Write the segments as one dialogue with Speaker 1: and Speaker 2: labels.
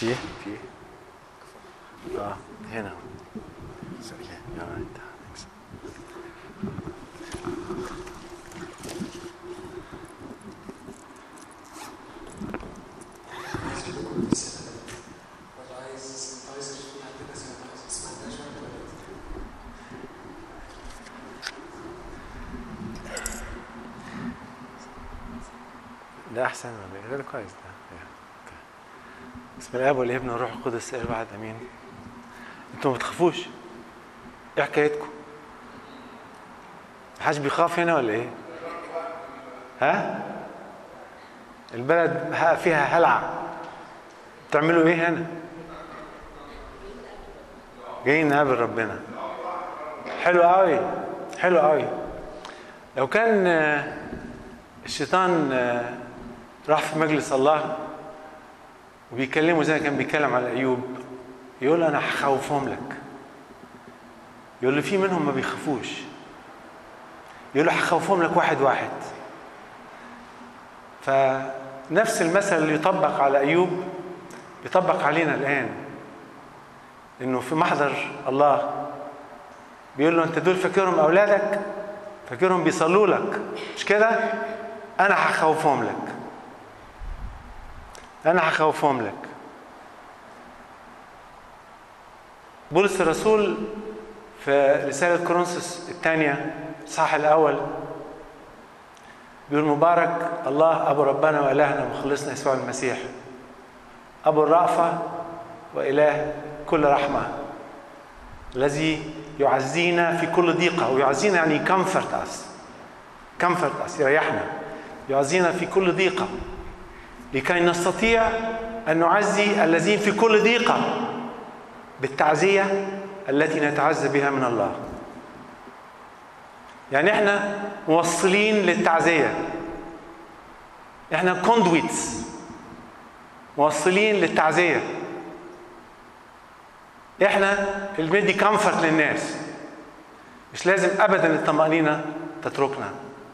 Speaker 1: في في اه هنا Yeah, all right. Thanks. ده احسن ولا ايه؟ ده كويس ده Yeah. Okay. بسم الله والابن والروح القدس ايه واحد امين انتوا ما بتخافوش ايه حكايتكم محدش بيخاف هنا ولا ايه ها البلد فيها هلع بتعملوا ايه هنا جايين نقابل ربنا حلو قوي حلو قوي لو كان آه، الشيطان آه، راح في مجلس الله وبيكلمه زي ما كان بيتكلم على ايوب يقول له انا هخوفهم لك يقول له في منهم ما بيخافوش يقول له هخوفهم لك واحد واحد فنفس المثل اللي يطبق على ايوب يطبق علينا الان انه في محضر الله بيقول له انت دول فاكرهم اولادك فاكرهم بيصلوا لك مش كده انا هخوفهم لك انا هخوفهم لك بولس الرسول في رسالة كورنثوس الثانية الصح الأول بيقول مبارك الله أبو ربنا وإلهنا ومخلصنا يسوع المسيح أبو الرأفة وإله كل رحمة الذي يعزينا في كل ضيقة ويعزينا يعني comfort us comfort us يريحنا يعزينا في كل ضيقة لكي نستطيع أن نعزي الذين في كل ضيقة بالتعزية التي نتعزى بها من الله يعني احنا موصلين للتعزية احنا كوندويتس موصلين للتعزية احنا اللي بندي كمفرت للناس مش لازم ابدا الطمأنينة تتركنا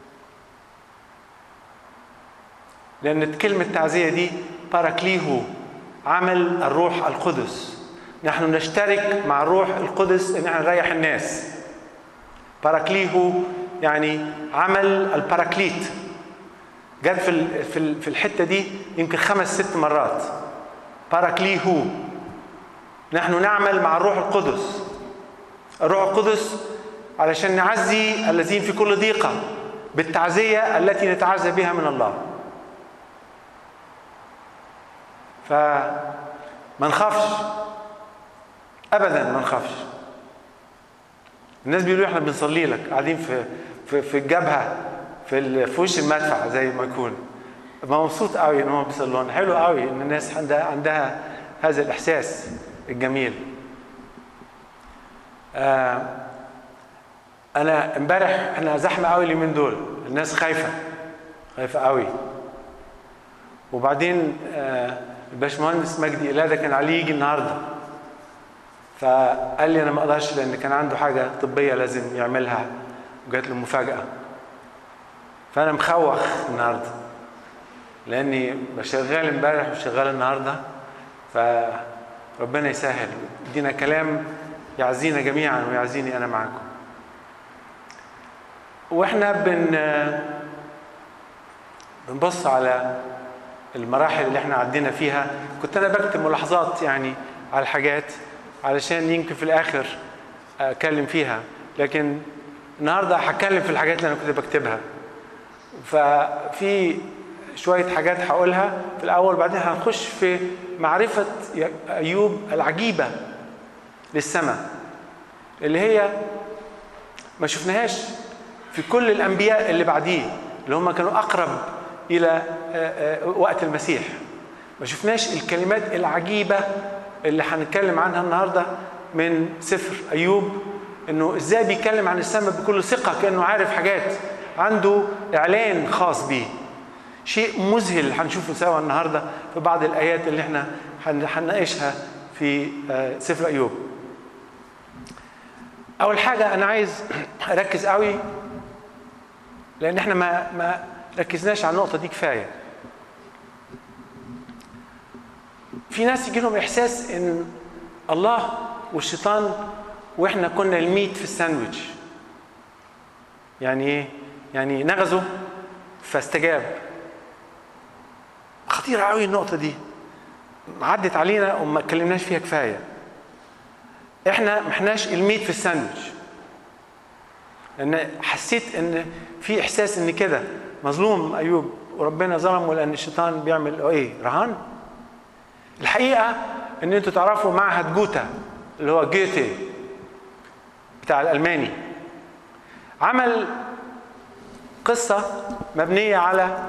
Speaker 1: لأن كلمة تعزية دي باراكليهو عمل الروح القدس نحن نشترك مع الروح القدس ان احنا نريح الناس باراكليهو يعني عمل الباراكليت جت في ال- في ال- في الحته دي يمكن خمس ست مرات باراكليهو نحن نعمل مع الروح القدس الروح القدس علشان نعزي الذين في كل ضيقه بالتعزيه التي نتعزى بها من الله فما نخافش ابدا ما نخافش الناس بيقولوا احنا بنصلي لك قاعدين في في في الجبهه في ال- في وش المدفع زي ما يكون ببقى مبسوط قوي ان هم بيصلوا لنا حلو قوي ان الناس عندها عندها هذا الاحساس الجميل آه انا امبارح انا زحمه قوي اليومين دول الناس خايفه خايفه قوي وبعدين آه الباشمهندس مجدي إلادة كان عليه يجي النهارده فقال لي انا ما اقدرش لان كان عنده حاجه طبيه لازم يعملها وجات له مفاجاه فانا مخوخ النهارده لاني شغال امبارح وشغال النهارده فربنا يسهل يدينا كلام يعزينا جميعا ويعزيني انا معاكم واحنا بن بنبص على المراحل اللي احنا عدينا فيها كنت انا بكتب ملاحظات يعني على الحاجات علشان يمكن في الاخر اتكلم فيها لكن النهارده هتكلم في الحاجات اللي انا كنت بكتبها ففي شويه حاجات هقولها في الاول بعدين هنخش في معرفه ايوب العجيبه للسماء اللي هي ما شفناهاش في كل الانبياء اللي بعديه اللي هم كانوا اقرب الى وقت المسيح ما شفناش الكلمات العجيبه اللي هنتكلم عنها النهارده من سفر ايوب انه ازاي بيتكلم عن السماء بكل ثقه كانه عارف حاجات عنده اعلان خاص بيه شيء مذهل هنشوفه سوا النهارده في بعض الايات اللي احنا هنناقشها في سفر ايوب اول حاجه انا عايز اركز قوي لان احنا ما ما ركزناش على النقطه دي كفايه في ناس يجي لهم احساس ان الله والشيطان واحنا كنا الميت في الساندويتش يعني ايه يعني نغزه فاستجاب خطيرة قوي النقطة دي عدت علينا وما اتكلمناش فيها كفاية احنا ما احناش الميت في الساندويتش لان حسيت ان في احساس ان كده مظلوم ايوب وربنا ظلمه لان الشيطان بيعمل ايه رهان الحقيقه ان انتوا تعرفوا معهد جوتا اللي هو جيتي بتاع الالماني عمل قصه مبنيه على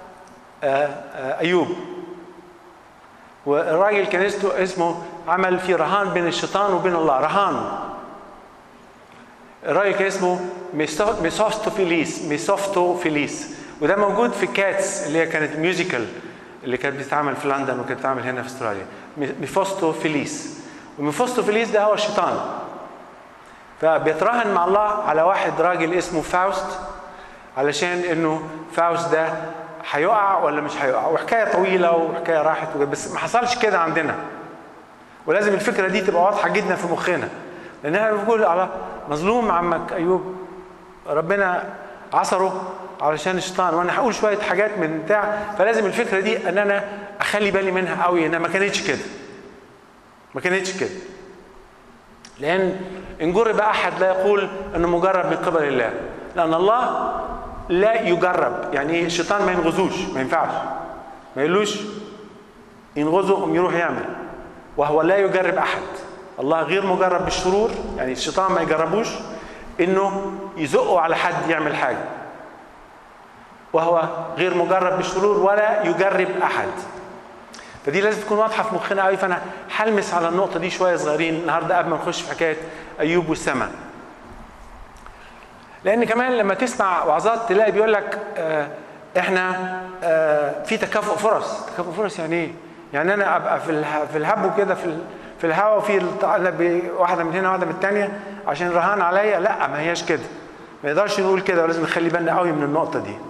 Speaker 1: ايوب والراجل كان اسمه عمل في رهان بين الشيطان وبين الله رهان الراجل كان اسمه ميسوفتوفيليس ميسوفتوفيليس وده موجود في كاتس اللي هي كانت ميوزيكال اللي كانت بتتعمل في لندن وكانت بتتعمل هنا في استراليا ميفوستوفيليس وميفوستوفيليس ده هو الشيطان فبيتراهن مع الله على واحد راجل اسمه فاوست علشان انه فاوست ده هيقع ولا مش هيقع وحكايه طويله وحكايه راحت بس ما حصلش كده عندنا ولازم الفكره دي تبقى واضحه جدا في مخنا لان احنا بنقول على مظلوم عمك ايوب ربنا عصره علشان الشيطان وانا هقول شويه حاجات من بتاع فلازم الفكره دي ان انا اخلي بالي منها قوي انها ما كانتش كده ما كانتش كده لان ان جرب احد لا يقول انه مجرب من قبل الله لان الله لا يجرب يعني ايه الشيطان ما ينغزوش ما ينفعش ما يقولوش ينغزه قوم يروح يعمل وهو لا يجرب احد الله غير مجرب بالشرور يعني الشيطان ما يجربوش انه يزقه على حد يعمل حاجه وهو غير مجرب بالشرور ولا يجرب احد فدي لازم تكون واضحه في مخنا قوي فانا هلمس على النقطه دي شويه صغيرين النهارده قبل ما نخش في حكايه ايوب والسماء لان كمان لما تسمع وعظات تلاقي بيقول لك آه احنا آه في تكافؤ فرص تكافؤ فرص يعني ايه يعني انا ابقى في في الهب وكده في في الهواء وفي واحده من هنا واحده من الثانيه عشان رهان عليا لا ما هياش كده ما يقدرش نقول كده ولازم نخلي بالنا قوي من النقطه دي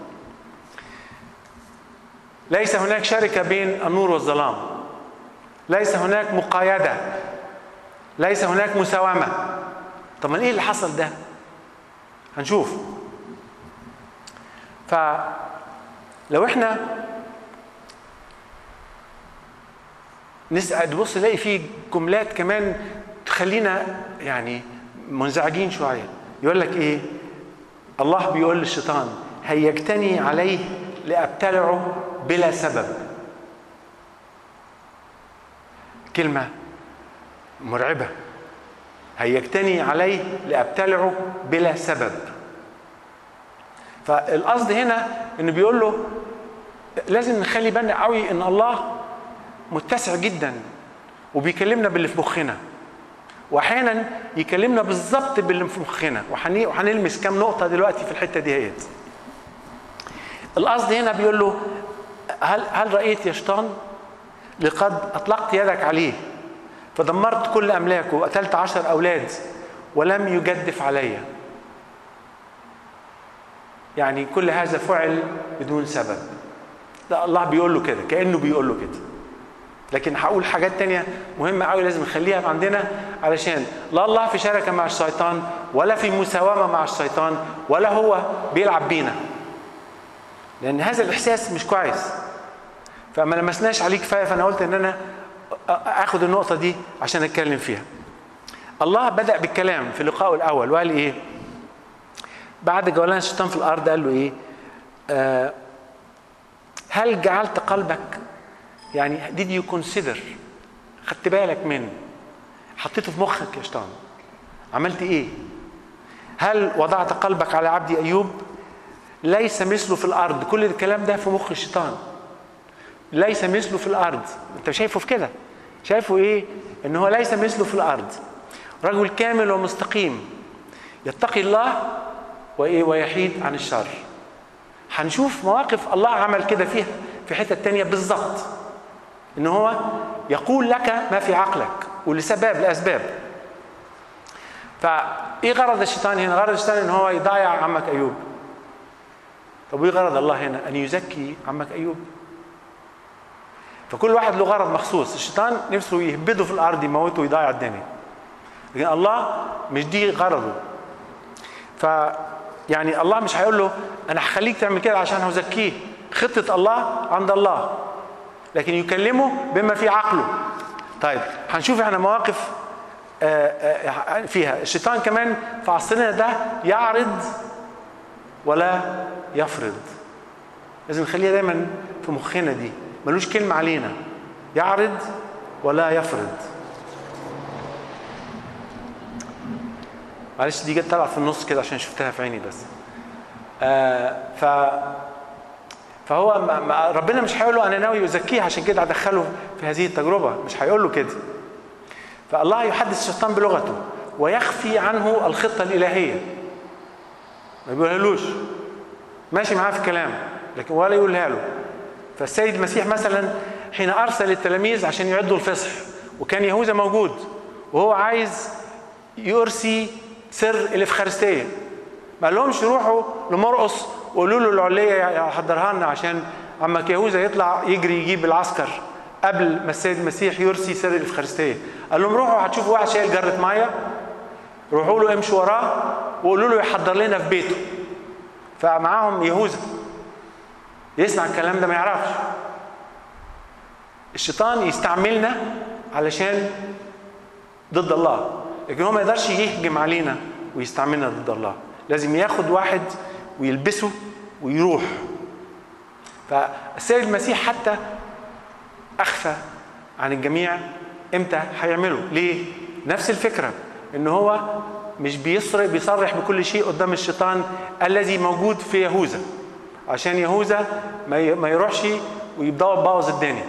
Speaker 1: ليس هناك شركه بين النور والظلام ليس هناك مقايده ليس هناك مساومه طب ايه اللي حصل ده هنشوف فلو احنا نسأل تبص نلاقي في جملات كمان تخلينا يعني منزعجين شويه يقول لك ايه الله بيقول للشيطان هيجتني عليه لابتلعه بلا سبب كلمه مرعبه هيجتني عليه لابتلعه بلا سبب فالقصد هنا انه بيقول له لازم نخلي بالنا قوي ان الله متسع جدا وبيكلمنا باللي في مخنا واحيانا يكلمنا بالظبط باللي في مخنا وهنلمس كام نقطه دلوقتي في الحته ديت القصد هنا بيقول له هل هل رايت يا شيطان لقد اطلقت يدك عليه فدمرت كل املاكه وقتلت عشر اولاد ولم يجدف علي يعني كل هذا فعل بدون سبب لا الله بيقول له كده كانه بيقول له كده لكن هقول حاجات تانية مهمة قوي لازم نخليها عندنا علشان لا الله في شركة مع الشيطان ولا في مساومة مع الشيطان ولا هو بيلعب بينا لأن هذا الإحساس مش كويس فما لمسناش عليه كفاية فأنا قلت إن أنا اخد النقطه دي عشان اتكلم فيها الله بدا بالكلام في لقائه الاول وقال ايه بعد جولان الشيطان في الارض قال له ايه آه هل جعلت قلبك يعني did you consider خدت بالك من حطيته في مخك يا شيطان عملت ايه هل وضعت قلبك على عبدي ايوب ليس مثله في الارض كل الكلام ده في مخ الشيطان ليس مثله في الارض انت شايفه في كده شايفه ايه ان هو ليس مثله في الارض رجل كامل ومستقيم يتقي الله وايه ويحيد عن الشر هنشوف مواقف الله عمل كده فيها في حته تانية بالظبط ان هو يقول لك ما في عقلك ولسبب لاسباب فايه غرض الشيطان هنا غرض الشيطان ان هو يضيع عمك ايوب طب وايه غرض الله هنا ان يزكي عمك ايوب فكل واحد له غرض مخصوص الشيطان نفسه يهبده في الارض يموته ويضيع الدنيا لكن الله مش دي غرضه ف يعني الله مش هيقول له انا هخليك تعمل كده عشان هزكيه خطه الله عند الله لكن يكلمه بما في عقله طيب هنشوف احنا مواقف فيها الشيطان كمان في عصرنا ده يعرض ولا يفرض لازم نخليها دايما في مخنا دي ملوش كلمة علينا يعرض ولا يفرض معلش دي جت طلعت في النص كده عشان شفتها في عيني بس آه ف فهو ما ما ربنا مش هيقول له انا ناوي ازكيه عشان كده هدخله في هذه التجربه مش هيقول له كده فالله يحدث الشيطان بلغته ويخفي عنه الخطه الالهيه ما بيقولهالوش ماشي معاه في الكلام لكن ولا يقولها له فالسيد المسيح مثلا حين ارسل التلاميذ عشان يعدوا الفصح وكان يهوذا موجود وهو عايز يرسي سر الافخارستيه ما قالهمش روحوا لمرقص وقولوا له العليه يحضرها لنا عشان عمك يهوذا يطلع يجري يجيب العسكر قبل ما السيد المسيح يرسي سر الافخارستيه قال لهم روحوا هتشوفوا واحد شايل جره ميه روحوا له امشوا وراه وقولوا له يحضر لنا في بيته فمعاهم يهوذا يسمع الكلام ده ما يعرفش الشيطان يستعملنا علشان ضد الله لكن هو ما يقدرش يهجم علينا ويستعملنا ضد الله لازم ياخد واحد ويلبسه ويروح فالسيد المسيح حتى اخفى عن الجميع امتى هيعمله ليه نفس الفكره ان هو مش بيصرح بيصرح بكل شيء قدام الشيطان الذي موجود في يهوذا عشان يهوذا ما يروحش ويبدأ يبوظ الدنيا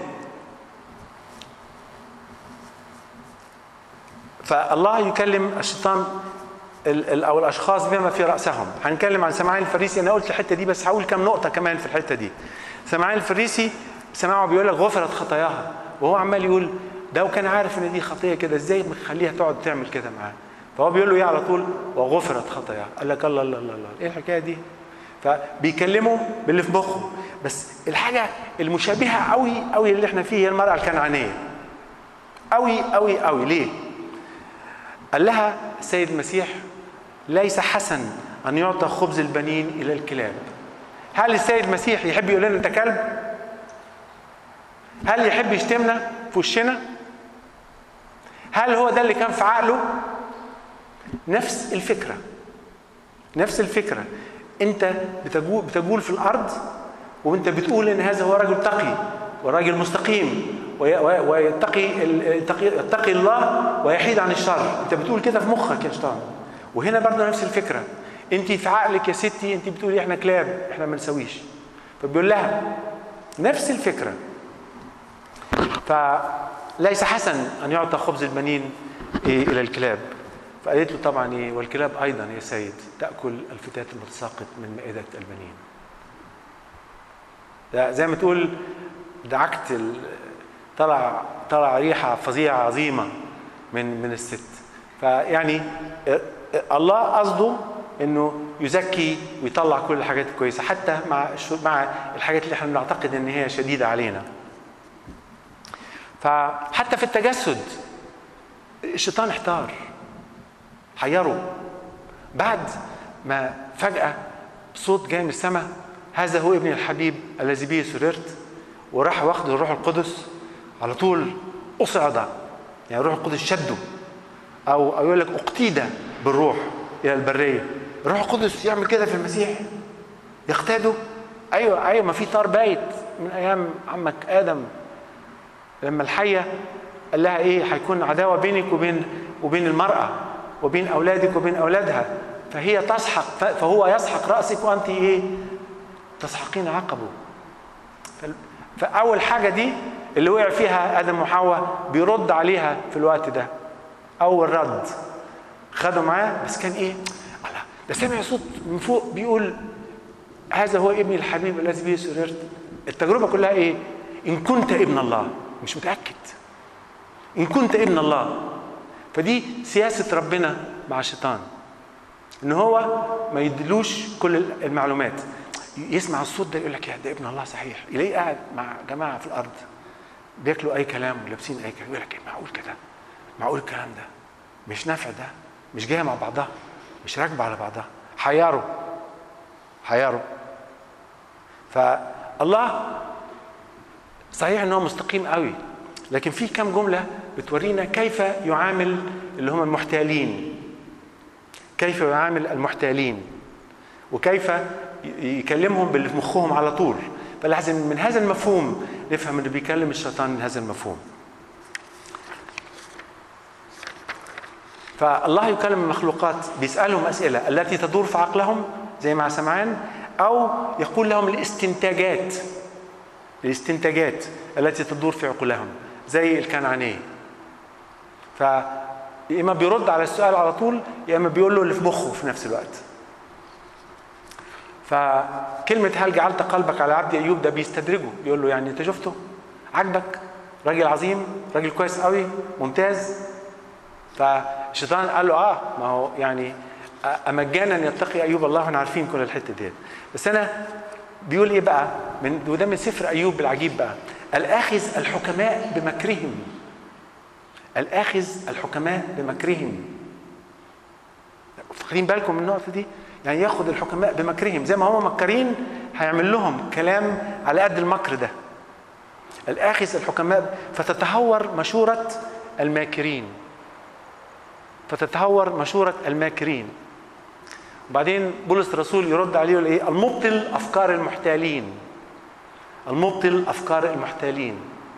Speaker 1: فالله يكلم الشيطان او الاشخاص بما في راسهم هنتكلم عن سمعان الفريسي انا قلت الحته دي بس هقول كام نقطه كمان في الحته دي سمعان الفريسي سمعه بيقول لك غفرت خطاياها وهو عمال يقول ده وكان عارف ان دي خطيه كده ازاي مخليها تقعد تعمل كده معاه فهو بيقول له ايه على طول وغفرت خطاياها قال لك الله الله الله الله ايه الحكايه دي فبيكلموا باللي في مخه بس الحاجه المشابهه قوي قوي اللي احنا فيه هي المراه الكنعانيه قوي قوي قوي ليه قال لها السيد المسيح ليس حسن ان يعطى خبز البنين الى الكلاب هل السيد المسيح يحب يقول لنا انت كلب هل يحب يشتمنا في وشنا هل هو ده اللي كان في عقله نفس الفكره نفس الفكره انت بتجول, بتجول في الارض وانت بتقول ان هذا هو رجل تقي وراجل مستقيم ويتقي يتقي الله ويحيد عن الشر انت بتقول كده في مخك يا شيطان وهنا برضه نفس الفكره انت في عقلك يا ستي انت بتقولي احنا كلاب احنا ما نسويش فبيقول لها نفس الفكره فليس حسن ان يعطى خبز البنين إيه الى الكلاب فقالت له طبعا ايه والكلاب ايضا يا سيد تاكل الفتات المتساقط من مائده البنين ده زي ما تقول دعكت طلع طلع ريحه فظيعه عظيمه من من الست فيعني الله قصده انه يزكي ويطلع كل الحاجات الكويسه حتى مع مع الحاجات اللي احنا بنعتقد ان هي شديده علينا فحتى في التجسد الشيطان احتار حيره بعد ما فجأة صوت جاي من السماء هذا هو ابن الحبيب الذي به سررت وراح واخد الروح القدس على طول أصعد يعني الروح القدس شده أو أو يقول لك اقتيد بالروح إلى البرية الروح القدس يعمل كده في المسيح يقتاده أيوه أيوه ما في طار بايت من أيام عمك آدم لما الحية قال لها إيه هيكون عداوة بينك وبين وبين المرأة وبين اولادك وبين اولادها فهي تسحق فهو يسحق راسك وانت ايه تسحقين عقبه فاول حاجه دي اللي وقع فيها ادم وحواء بيرد عليها في الوقت ده اول رد خدوا معاه بس كان ايه الله ده سمع صوت من فوق بيقول هذا هو ابني الحبيب الذي به سررت التجربه كلها ايه ان كنت ابن الله مش متاكد ان كنت ابن الله فدي سياسة ربنا مع الشيطان ان هو ما يدلوش كل المعلومات يسمع الصوت ده يقول لك يا ده ابن الله صحيح يلاقيه قاعد مع جماعة في الأرض بياكلوا اي كلام ولابسين اي كلام يقول لك إيه معقول كده معقول الكلام ده مش نافع ده مش جايه مع بعضها مش راكبه على بعضها حيروا حيروا فالله صحيح ان هو مستقيم قوي لكن في كم جمله بتورينا كيف يعامل اللي هم المحتالين كيف يعامل المحتالين وكيف يكلمهم باللي في مخهم على طول فلازم من هذا المفهوم نفهم انه بيكلم الشيطان من هذا المفهوم فالله يكلم المخلوقات بيسألهم أسئلة التي تدور في عقلهم زي مع سمعان أو يقول لهم الاستنتاجات الاستنتاجات التي تدور في عقولهم زي الكنعانية ف يا اما بيرد على السؤال على طول يا اما بيقول له اللي في مخه في نفس الوقت فكلمة هل جعلت قلبك على عبد أيوب ده بيستدرجه بيقول له يعني أنت شفته عجبك راجل عظيم راجل كويس قوي ممتاز فالشيطان قال له اه ما هو يعني امجانا يتقي ايوب الله احنا عارفين كل الحته ديت بس انا بيقول ايه بقى من وده من سفر ايوب العجيب بقى الاخذ الحكماء بمكرهم الاخذ الحكماء بمكرهم واخدين بالكم من النقطه دي يعني ياخد الحكماء بمكرهم زي ما هم مكرين هيعمل لهم كلام على قد المكر ده الاخذ الحكماء فتتهور مشوره الماكرين فتتهور مشورة الماكرين وبعدين بولس الرسول يرد عليه يقول ايه المبطل افكار المحتالين المبطل افكار المحتالين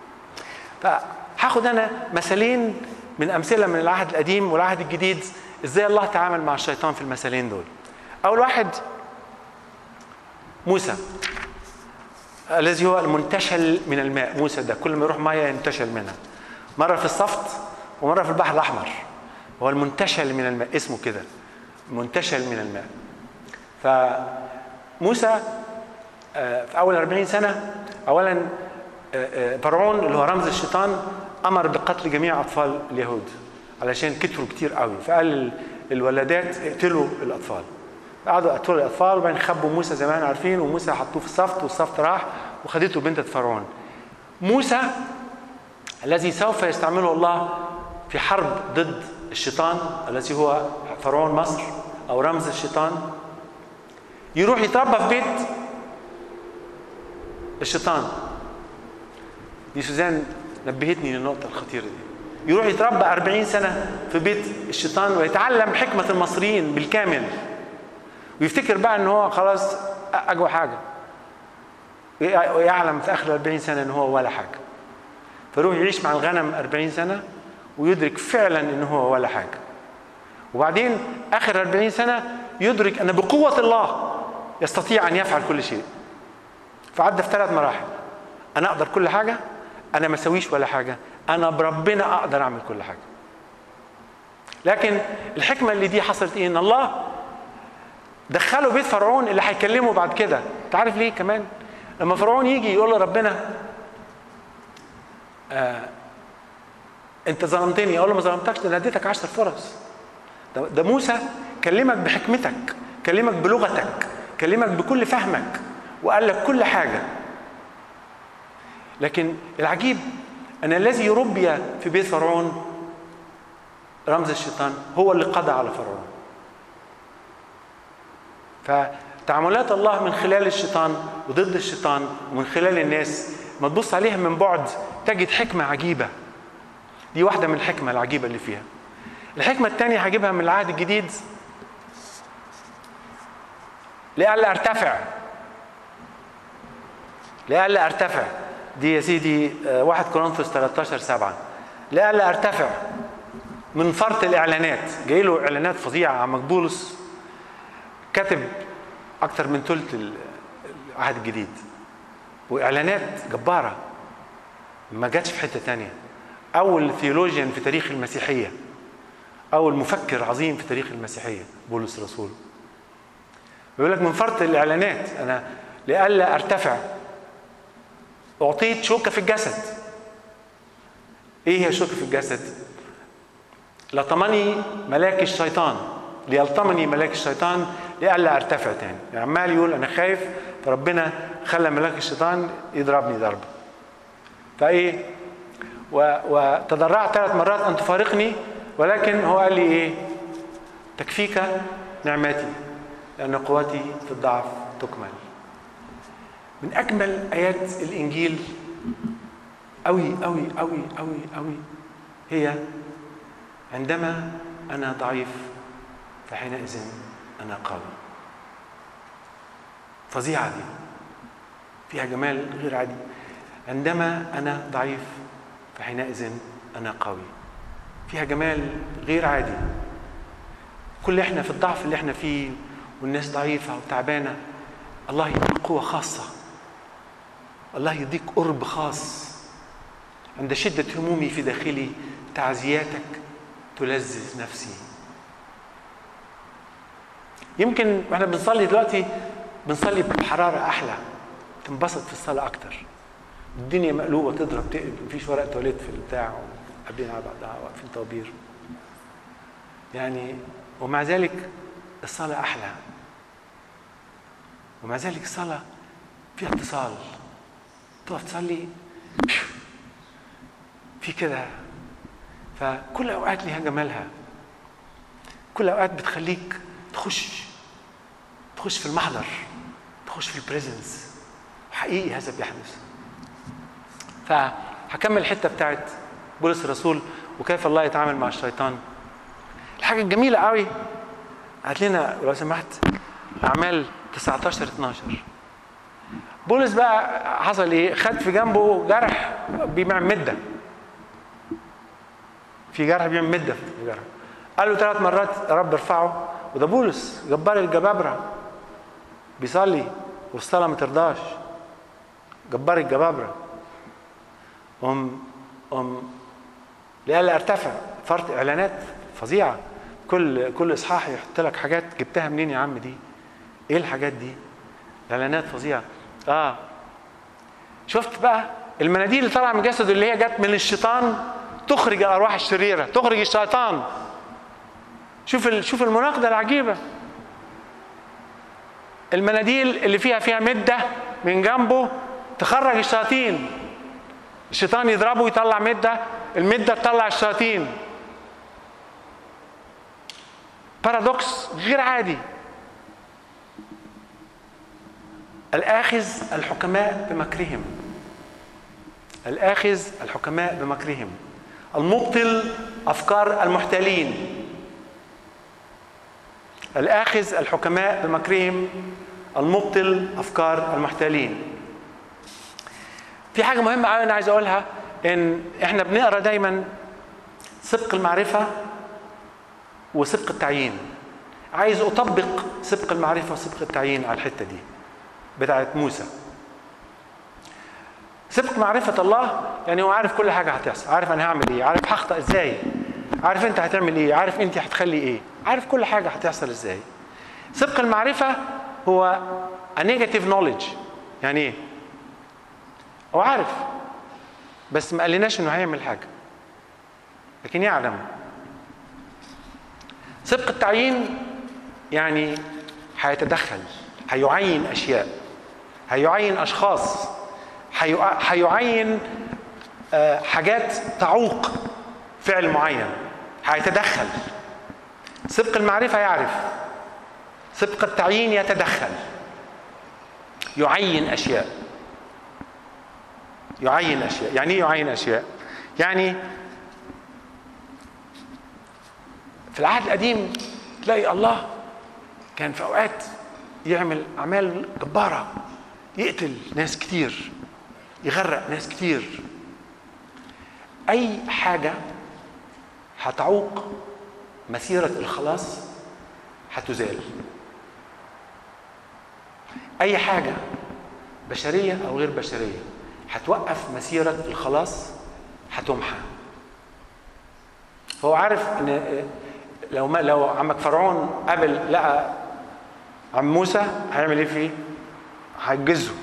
Speaker 1: فهاخد انا مثالين من امثله من العهد القديم والعهد الجديد ازاي الله تعامل مع الشيطان في المثالين دول اول واحد موسى الذي هو المنتشل من الماء موسى ده كل ما يروح ميه ينتشل منها مره في الصفت ومره في البحر الاحمر هو المنتشل من الماء اسمه كده منتشل من الماء فموسى في اول 40 سنه اولا فرعون اللي هو رمز الشيطان امر بقتل جميع اطفال اليهود علشان كتروا كتير قوي فقال الولادات اقتلوا الاطفال قعدوا يقتلوا الاطفال وبعدين خبوا موسى زي ما احنا عارفين وموسى حطوه في الصفت والصفت راح وخدته بنت فرعون موسى الذي سوف يستعمله الله في حرب ضد الشيطان الذي هو فرعون مصر او رمز الشيطان يروح يتربى في بيت الشيطان دي سوزان نبهتني للنقطة الخطيرة دي يروح يتربى أربعين سنة في بيت الشيطان ويتعلم حكمة المصريين بالكامل ويفتكر بقى ان هو خلاص أقوى حاجة ويعلم في آخر الأربعين سنة ان هو ولا حاجة فيروح يعيش مع الغنم أربعين سنة ويدرك فعلا ان هو ولا حاجه وبعدين اخر 40 سنه يدرك ان بقوه الله يستطيع ان يفعل كل شيء فعدى في ثلاث مراحل انا اقدر كل حاجه انا ما اسويش ولا حاجه انا بربنا اقدر اعمل كل حاجه لكن الحكمه اللي دي حصلت ايه ان الله دخله بيت فرعون اللي هيكلمه بعد كده تعرف ليه كمان لما فرعون يجي يقول لربنا آه انت ظلمتني اقول له ما ظلمتكش ده انا اديتك عشر فرص ده, ده موسى كلمك بحكمتك كلمك بلغتك كلمك بكل فهمك وقال لك كل حاجه لكن العجيب ان الذي ربي في بيت فرعون رمز الشيطان هو اللي قضى على فرعون فتعاملات الله من خلال الشيطان وضد الشيطان ومن خلال الناس ما تبص عليها من بعد تجد حكمه عجيبه دي واحدة من الحكمة العجيبة اللي فيها الحكمة الثانية هجيبها من العهد الجديد لئلا ارتفع لئلا ارتفع دي يا سيدي واحد كورنثوس 13 7 لئلا ارتفع من فرط الاعلانات جاي له اعلانات فظيعه عن مقبولس كاتب اكثر من ثلث العهد الجديد واعلانات جباره ما جاتش في حته ثانيه أول ثيولوجيان في تاريخ المسيحية أول مفكر عظيم في تاريخ المسيحية بولس الرسول بيقول لك من فرط الإعلانات أنا لئلا أرتفع أعطيت شوكة في الجسد إيه هي شوكة في الجسد؟ لطمني ملاك الشيطان ليلطمني ملاك الشيطان لئلا ارتفع تاني يعني عمال يقول انا خايف فربنا خلى ملاك الشيطان يضربني ضربه فايه وتضرعت ثلاث مرات ان تفارقني ولكن هو قال لي ايه تكفيك نعمتي لان قوتي في الضعف تكمل من اجمل ايات الانجيل قوي قوي قوي قوي قوي هي عندما انا ضعيف فحينئذ انا قوي فظيعه دي فيها جمال غير عادي عندما انا ضعيف فحينئذ انا قوي فيها جمال غير عادي كل احنا في الضعف اللي احنا فيه والناس ضعيفه وتعبانه الله يديك قوه خاصه الله يديك قرب خاص عند شده همومي في داخلي تعزياتك تلذذ نفسي يمكن واحنا بنصلي دلوقتي بنصلي بحراره احلى تنبسط في الصلاه اكتر الدنيا مقلوبه تضرب تقلب مفيش ورق تواليت في البتاع قاعدين على بعضها واقفين طوابير يعني ومع ذلك الصلاه احلى ومع ذلك الصلاه فيها اتصال تقف تصلي في كده فكل اوقات ليها جمالها كل اوقات بتخليك تخش تخش في المحضر تخش في البريزنس حقيقي هذا بيحدث فهكمل الحته بتاعت بولس الرسول وكيف الله يتعامل مع الشيطان الحاجه الجميله قوي هات لنا لو سمحت اعمال 19 12 بولس بقى حصل ايه خد في جنبه جرح بيعمل مده في جرح بيعمل مده في الجرح قال له ثلاث مرات يا رب ارفعه وده بولس جبار الجبابره بيصلي والصلاه ما ترضاش جبار الجبابره ام ام لئلا ارتفع فرط اعلانات فظيعه كل كل اصحاح يحط لك حاجات جبتها منين يا عم دي؟ ايه الحاجات دي؟ اعلانات فظيعه اه شفت بقى المناديل اللي طالعه من جسده اللي هي جت من الشيطان تخرج الارواح الشريره تخرج الشيطان شوف شوف المناقضه العجيبه المناديل اللي فيها فيها مده من جنبه تخرج الشياطين الشيطان يضربه يطلع مده المده تطلع الشياطين بارادوكس غير عادي الآخذ الحكماء بمكرهم الآخذ الحكماء بمكرهم المبطل أفكار المحتالين الآخذ الحكماء بمكرهم المبطل أفكار المحتالين في حاجة مهمة قوي أنا عايز أقولها إن إحنا بنقرأ دايما سبق المعرفة وسبق التعيين عايز أطبق سبق المعرفة وسبق التعيين على الحتة دي بتاعت موسى سبق معرفة الله يعني هو عارف كل حاجة هتحصل عارف أنا هعمل إيه عارف هخطأ إزاي عارف أنت هتعمل إيه عارف أنت هتخلي إيه عارف كل حاجة هتحصل إزاي سبق المعرفة هو a negative knowledge يعني إيه هو عارف بس ما قالناش إنه هيعمل حاجة لكن يعلم سبق التعيين يعني هيتدخل هيعين اشياء هيعين اشخاص هيعين حاجات تعوق فعل معين هيتدخل سبق المعرفه يعرف سبق التعيين يتدخل يعين اشياء يعين اشياء يعني ايه يعين اشياء يعني في العهد القديم تلاقي الله كان في اوقات يعمل اعمال جباره يقتل ناس كتير يغرق ناس كتير اي حاجه هتعوق مسيره الخلاص هتزال اي حاجه بشريه او غير بشريه هتوقف مسيره الخلاص هتمحى فهو عارف ان لو ما لو عمك فرعون قبل لقى عم موسى هيعمل ايه فيه؟ هيجزه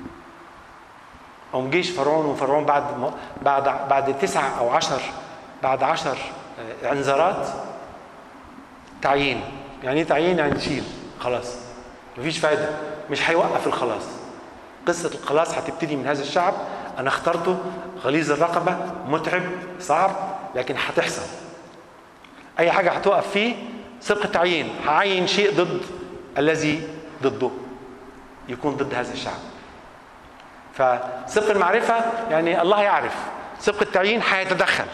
Speaker 1: قام جيش فرعون وفرعون بعد بعد بعد تسعة أو عشر بعد عشر انذارات تعيين يعني ايه تعيين يعني تشيل خلاص مفيش فايدة مش هيوقف الخلاص قصة الخلاص هتبتدي من هذا الشعب انا اخترته غليظ الرقبه متعب صعب لكن هتحصل اي حاجه هتقف فيه صدق التعيين هعين شيء ضد الذي ضده يكون ضد هذا الشعب فصدق المعرفه يعني الله يعرف صدق التعيين هيتدخل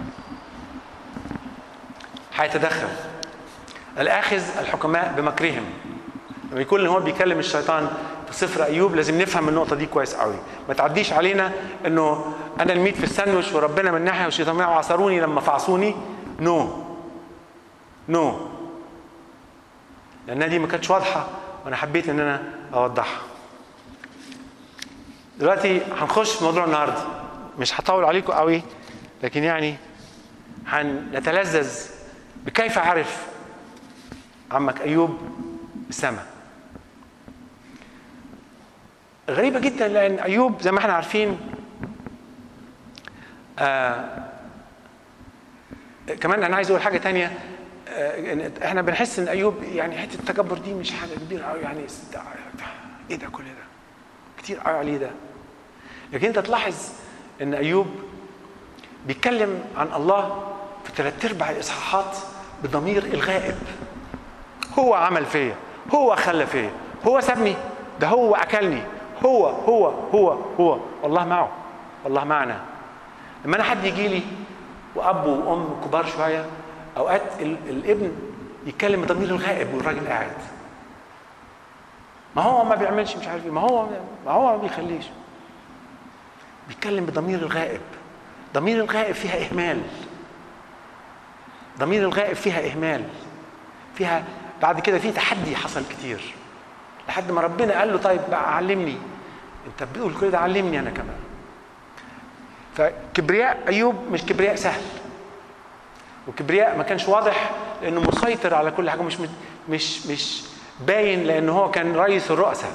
Speaker 1: هيتدخل الاخذ الحكماء بمكرهم لما يكون هو بيكلم الشيطان في سفر ايوب لازم نفهم النقطه دي كويس قوي ما تعديش علينا انه انا الميت في الساندوتش وربنا من ناحيه والشيطان عصروني لما فعصوني نو no. نو no. لانها دي ما كانتش واضحه وانا حبيت ان انا اوضحها دلوقتي هنخش في موضوع النهارده مش هطول عليكم قوي لكن يعني هنتلذذ بكيف عرف عمك ايوب السماء غريبة جدا لأن أيوب زي ما احنا عارفين آه كمان أنا عايز أقول حاجة تانية آه احنا بنحس إن أيوب يعني حتة التكبر دي مش حاجة كبيرة قوي يعني إيه ده كل ده؟ كتير قوي عليه ده لكن أنت تلاحظ إن أيوب بيتكلم عن الله في ثلاث أرباع الإصحاحات بضمير الغائب هو عمل فيا هو خلى فيا هو سابني ده هو اكلني هو هو هو هو والله معه والله معنا لما انا حد يجي لي واب وام كبار شويه اوقات الابن يتكلم بضمير الغائب والراجل قاعد ما هو ما بيعملش مش عارف ما هو ما هو ما بيخليش بيتكلم بضمير الغائب ضمير الغائب فيها اهمال ضمير الغائب فيها اهمال فيها بعد كده في تحدي حصل كتير لحد ما ربنا قال له طيب بقى علمني انت بتقول كل ده علمني انا كمان فكبرياء ايوب مش كبرياء سهل وكبرياء ما كانش واضح لانه مسيطر على كل حاجه مش مش مش باين لان هو كان رئيس الرؤساء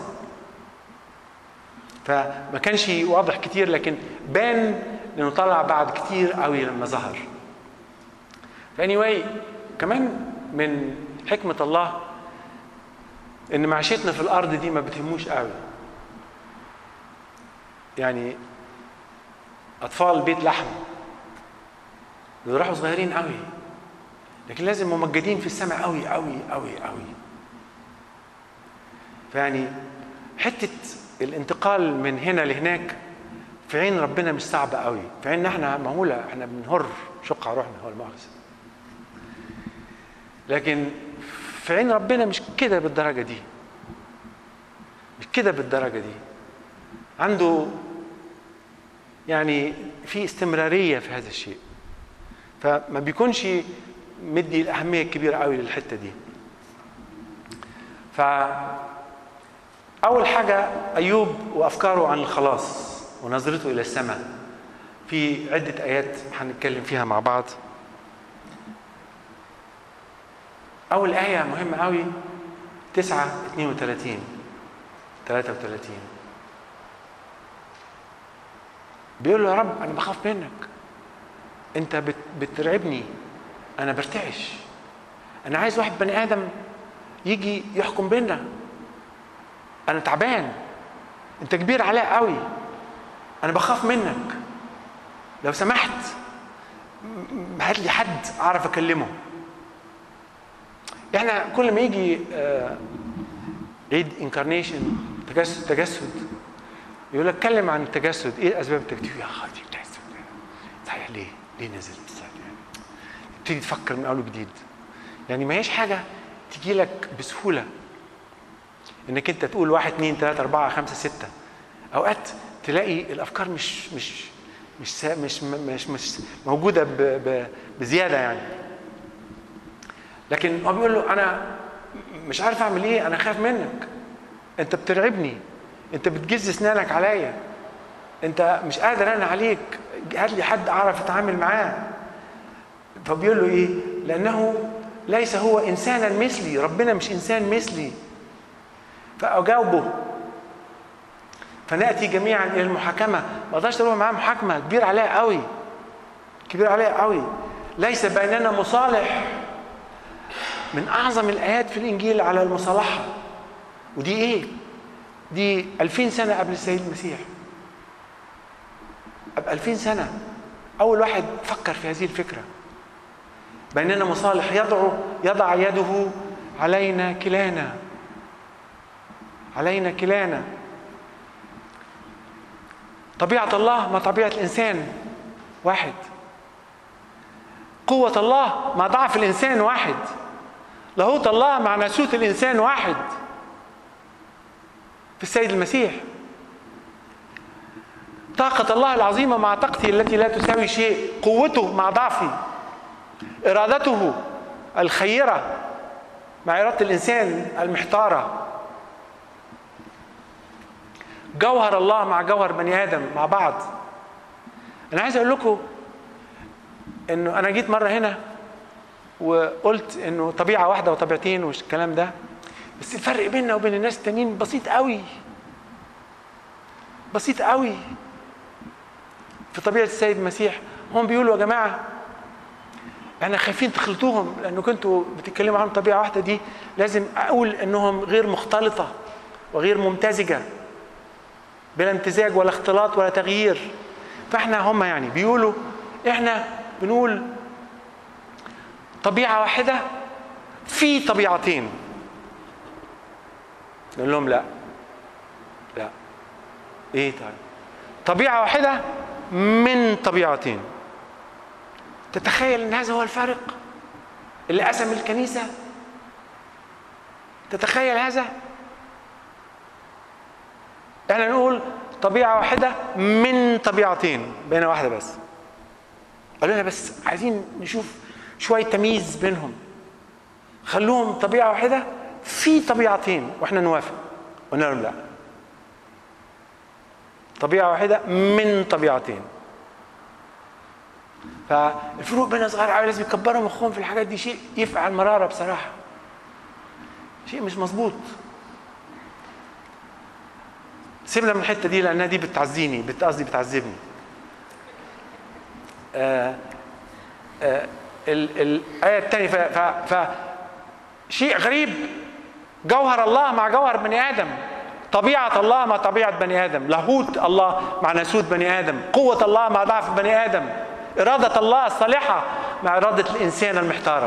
Speaker 1: فما كانش واضح كتير لكن بان لانه طلع بعد كتير قوي لما ظهر فاني anyway, كمان من حكمة الله إن معيشتنا في الأرض دي ما بتهموش قوي. يعني أطفال بيت لحم بيروحوا صغيرين قوي لكن لازم ممجدين في السماء قوي قوي قوي قوي. فيعني حتة الانتقال من هنا لهناك في عين ربنا مش صعبة قوي، في عيننا احنا معقولة احنا بنهر شق على روحنا هو المؤاخذة. لكن في عين ربنا مش كده بالدرجه دي مش كده بالدرجه دي عنده يعني في استمراريه في هذا الشيء فما بيكونش مدي الاهميه الكبيره قوي للحته دي ف اول حاجه ايوب وافكاره عن الخلاص ونظرته الى السماء في عده ايات هنتكلم فيها مع بعض أول آية مهمة قوي تسعة 32 33 بيقول له يا رب أنا بخاف منك أنت بت بترعبني أنا برتعش أنا عايز واحد بني آدم يجي يحكم بينا أنا تعبان أنت كبير عليا قوي أنا بخاف منك لو سمحت هات لي حد أعرف أكلمه احنا كل ما يجي آه عيد انكارنيشن تجسد تجسد يقول لك اتكلم عن التجسد ايه اسباب التجسد يا خاطر التجسد صحيح ليه؟ ليه نزل تبتدي تفكر من اول وجديد يعني ما هيش حاجه تجي لك بسهوله انك انت تقول واحد اثنين ثلاثة أربعة خمسة ستة أوقات تلاقي الأفكار مش مش مش مش مش, مش موجودة ب ب بزيادة يعني لكن هو بيقول له انا مش عارف اعمل ايه انا خايف منك انت بترعبني انت بتجز اسنانك عليا انت مش قادر انا عليك هات لي حد اعرف اتعامل معاه فبيقول له ايه لانه ليس هو انسانا مثلي ربنا مش انسان مثلي فاجاوبه فناتي جميعا الى المحاكمه ما اقدرش اروح معاه محاكمه كبير عليها قوي كبير عليها قوي ليس بيننا مصالح من اعظم الايات في الانجيل على المصالحه ودي ايه دي ألفين سنه قبل السيد المسيح ابقى 2000 سنه اول واحد فكر في هذه الفكره بيننا مصالح يضع يضع يده علينا كلانا علينا كلانا طبيعة الله مع طبيعة الإنسان واحد قوة الله مع ضعف الإنسان واحد لاهوت الله مع ناسوت الإنسان واحد في السيد المسيح طاقة الله العظيمة مع طاقتي التي لا تساوي شيء قوته مع ضعفي إرادته الخيرة مع إرادة الإنسان المحتارة جوهر الله مع جوهر بني آدم مع بعض أنا عايز أقول لكم إنه أنا جيت مرة هنا وقلت إنه طبيعة واحدة وطبيعتين والكلام ده بس الفرق بيننا وبين الناس التانيين بسيط قوي بسيط قوي في طبيعة السيد المسيح هم بيقولوا يا جماعة احنا خايفين تخلطوهم لانه كنتوا بتتكلموا عن طبيعه واحده دي لازم اقول انهم غير مختلطه وغير ممتزجه بلا امتزاج ولا اختلاط ولا تغيير فاحنا هم يعني بيقولوا احنا بنقول طبيعه واحده في طبيعتين نقول لهم لا لا ايه طيب طبيعه واحده من طبيعتين تتخيل ان هذا هو الفارق اللي قسم الكنيسه تتخيل هذا احنا نقول طبيعه واحده من طبيعتين بين واحده بس قالوا لنا بس عايزين نشوف شويه تمييز بينهم خلوهم طبيعه واحده في طبيعتين واحنا نوافق قلنا لهم لا طبيعه واحده من طبيعتين فالفروق بين صغار قوي لازم يكبروا مخهم في الحاجات دي شيء يفعل مراره بصراحه شيء مش مظبوط سيبنا من الحته دي لانها دي بتعزيني قصدي بتعذبني آه آه الايه الثانيه ف, ف, ف شيء غريب جوهر الله مع جوهر بني ادم طبيعة الله مع طبيعة بني آدم لاهوت الله مع ناسوت بني آدم قوة الله مع ضعف بني آدم إرادة الله الصالحة مع إرادة الإنسان المحتارة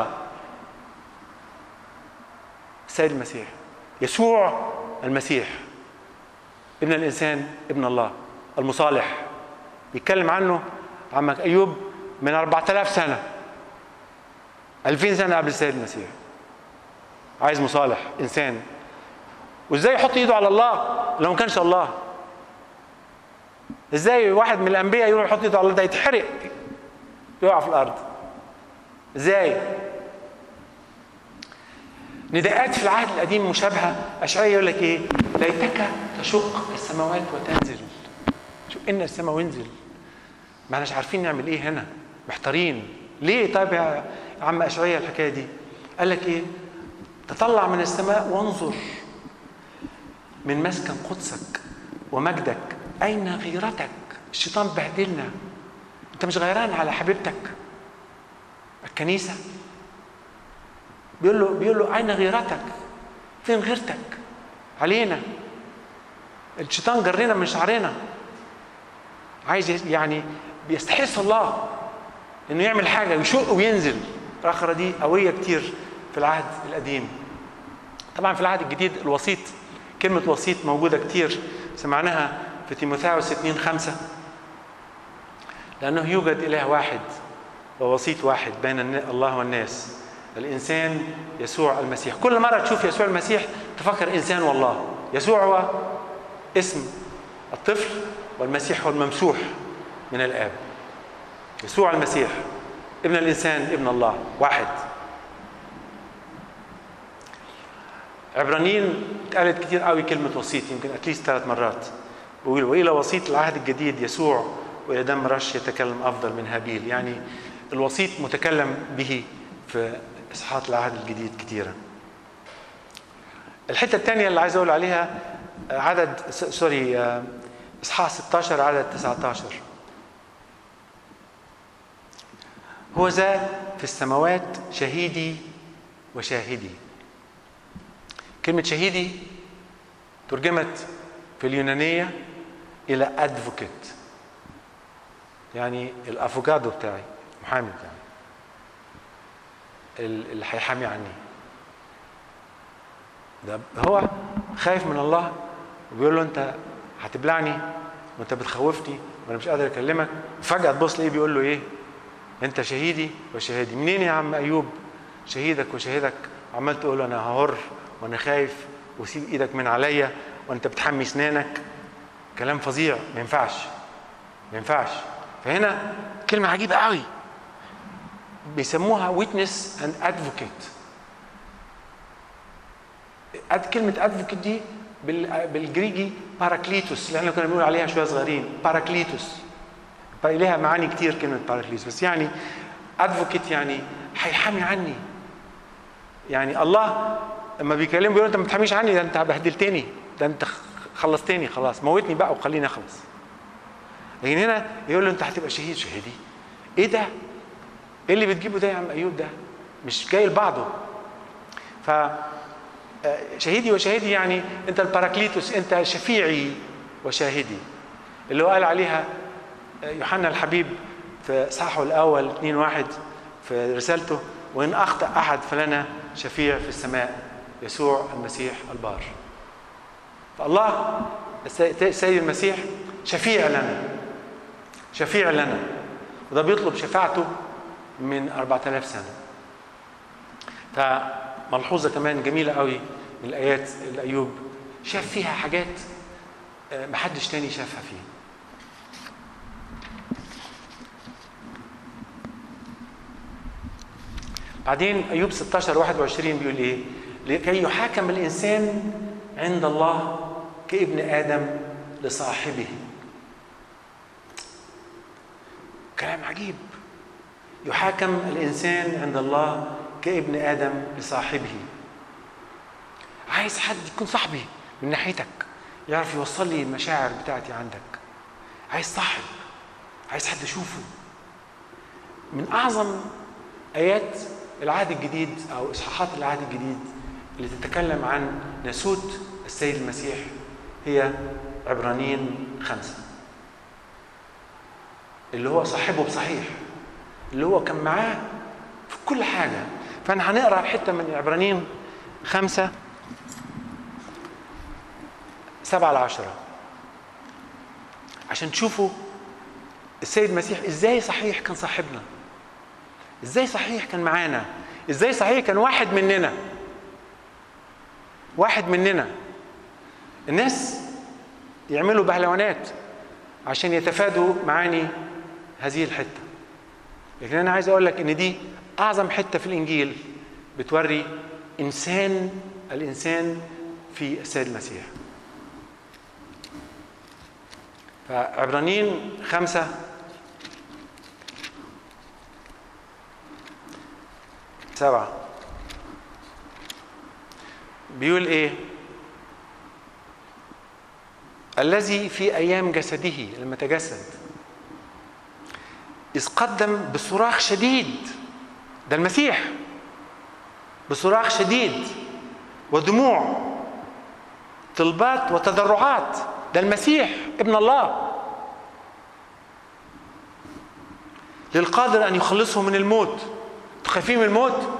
Speaker 1: السيد المسيح يسوع المسيح ابن الإنسان ابن الله المصالح بيتكلم عنه عمك أيوب من 4000 سنة 2000 سنة قبل السيد المسيح عايز مصالح إنسان وإزاي يحط إيده على الله لو ما كانش الله ازاي واحد من الانبياء يروح يحط ايده على الله ده يتحرق يقع في الارض ازاي نداءات في العهد القديم مشابهه اشعياء يقول لك ايه ليتك تشق السماوات وتنزل شو ان السماء وانزل ما احناش عارفين نعمل ايه هنا محتارين ليه طيب يا عم اشعياء الحكايه دي قال لك ايه تطلع من السماء وانظر من مسكن قدسك ومجدك اين غيرتك الشيطان بهدلنا انت مش غيران على حبيبتك الكنيسه بيقول له بيقول له اين غيرتك فين غيرتك علينا الشيطان جرينا من شعرنا عايز يعني بيستحث الله انه يعمل حاجه ويشق وينزل الاخره دي قويه كتير في العهد القديم طبعا في العهد الجديد الوسيط كلمه وسيط موجوده كتير سمعناها في تيموثاوس 2 5 لأنه يوجد إله واحد ووسيط واحد بين الله والناس الإنسان يسوع المسيح كل مرة تشوف يسوع المسيح تفكر إنسان والله يسوع هو اسم الطفل والمسيح هو الممسوح من الآب يسوع المسيح ابن الإنسان ابن الله واحد عبرانيين اتقالت كتير قوي كلمة وسيط يمكن اتليست ثلاث مرات بيقول وإلى وسيط العهد الجديد يسوع وإلى دم رش يتكلم أفضل من هابيل يعني الوسيط متكلم به في إصحاحات العهد الجديد كثيرا الحتة الثانية اللي عايز أقول عليها عدد سوري إصحاح 16 عدد 19 هو ذا في السماوات شهيدي وشاهدي كلمة شهيدي ترجمت في اليونانية إلى أدفوكيت يعني الافوكادو بتاعي محامي بتاعي اللي هيحامي عني ده هو خايف من الله وبيقول له انت هتبلعني وانت بتخوفني وانا مش قادر اكلمك فجاه تبص ليه بيقول له ايه انت شهيدي وشهيدي منين يا عم ايوب شهيدك وشهيدك عمال تقول انا ههر وانا خايف وسيب ايدك من عليا وانت بتحمي اسنانك كلام فظيع ما ينفعش ما ينفعش فهنا كلمه عجيبه قوي بيسموها witness and advocate كلمة advocate دي بالجريجي باراكليتوس اللي احنا كنا بنقول عليها شوية صغيرين باراكليتوس ليها معاني كتير كلمة باراكليتوس بس يعني advocate يعني هيحامي عني يعني الله لما بيكلم بيقول انت ما بتحاميش عني ده انت بهدلتني ده انت خلصتني خلاص موتني بقى وخليني اخلص لكن هنا يقول له انت هتبقى شهيد شهيدي ايه ده ايه اللي بتجيبه ده يا عم ايوب ده مش جاي لبعضه ف شهيدي وشاهدي يعني انت الباراكليتوس انت شفيعي وشاهدي اللي هو قال عليها يوحنا الحبيب في صححه الاول 2 1 في رسالته وان اخطا احد فلنا شفيع في السماء يسوع المسيح البار فالله السيد المسيح شفيع لنا شفيع لنا وده بيطلب شفاعته من 4000 سنه فملحوظه كمان جميله قوي من الايات اللي ايوب شاف فيها حاجات محدش تاني شافها فيه بعدين ايوب 16 21 بيقول ايه لكي يحاكم الانسان عند الله كابن ادم لصاحبه كلام عجيب يحاكم الانسان عند الله كابن ادم لصاحبه عايز حد يكون صاحبي من ناحيتك يعرف يوصل لي المشاعر بتاعتي عندك عايز صاحب عايز حد اشوفه من اعظم ايات العهد الجديد او اصحاحات العهد الجديد اللي تتكلم عن ناسوت السيد المسيح هي عبرانيين خمسه اللي هو صاحبه بصحيح اللي هو كان معاه في كل حاجه فانا هنقرا حته من عبرانيين خمسه سبعة لعشرة عشان تشوفوا السيد المسيح ازاي صحيح كان صاحبنا ازاي صحيح كان معانا ازاي صحيح كان واحد مننا واحد مننا الناس يعملوا بهلوانات عشان يتفادوا معاني هذه الحته لكن انا عايز اقول لك ان دي اعظم حته في الانجيل بتوري انسان الانسان في السيد المسيح فعبرانيين خمسة سبعة بيقول ايه الذي في ايام جسده لما تجسد اذ قدم بصراخ شديد ده المسيح بصراخ شديد ودموع طلبات وتضرعات ده المسيح ابن الله للقادر ان يخلصه من الموت تخافين من الموت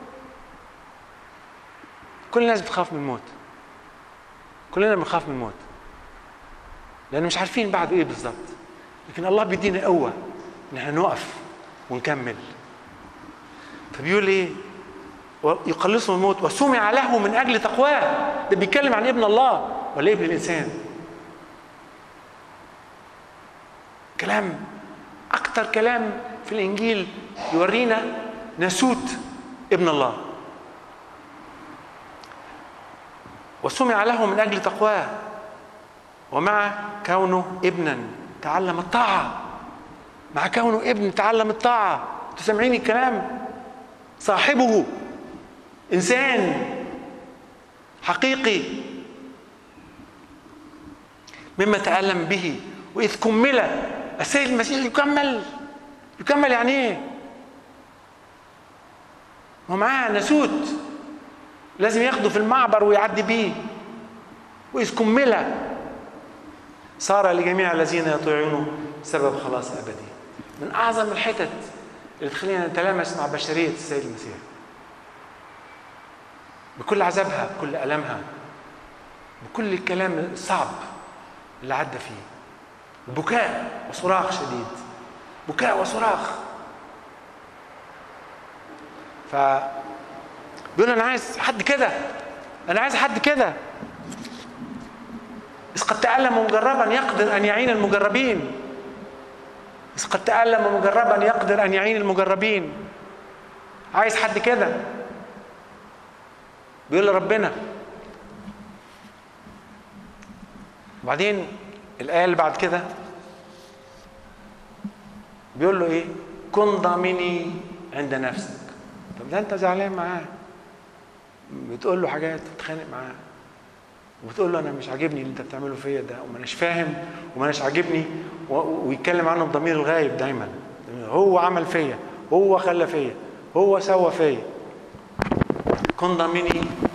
Speaker 1: كل الناس بتخاف من الموت كلنا بنخاف من الموت لان مش عارفين بعده ايه بالظبط لكن الله بيدينا قوه ان احنا نقف ونكمل فبيقول ايه يخلصه من الموت وسمع له من اجل تقواه ده بيتكلم عن ابن الله ولا ابن الانسان كلام اكتر كلام في الانجيل يورينا ناسوت ابن الله وسمع له من اجل تقواه ومع كونه ابنا تعلم الطاعه مع كونه ابن تعلم الطاعه تسمعين الكلام صاحبه انسان حقيقي مما تألم به وإذ كمل السيد المسيح يكمل يكمل يعني ايه؟ ومعاه ناسوت لازم ياخده في المعبر ويعدي بيه وإذ كمل صار لجميع الذين يطيعونه سبب خلاص أبدي من اعظم الحتت اللي تخلينا نتلامس مع بشريه السيد المسيح بكل عذابها بكل المها بكل الكلام الصعب اللي عدى فيه بكاء وصراخ شديد بكاء وصراخ ف بيقول انا عايز حد كده انا عايز حد كده إذ قد تألم مجربا يقدر أن يعين المجربين إذ قد تألم مجربا يقدر أن يعين المجربين عايز حد كده بيقول لربنا وبعدين الآية اللي بعد كده بيقول له إيه؟ كن ضامني عند نفسك طب ده أنت زعلان معاه بتقول له حاجات بتتخانق معاه وبتقول له انا مش عاجبني اللي انت بتعمله فيا ده وما اناش فاهم وما اناش عاجبني ويتكلم عنه بضمير الغايب دايما هو عمل فيا هو خلى فيا هو سوى فيا كن ضامني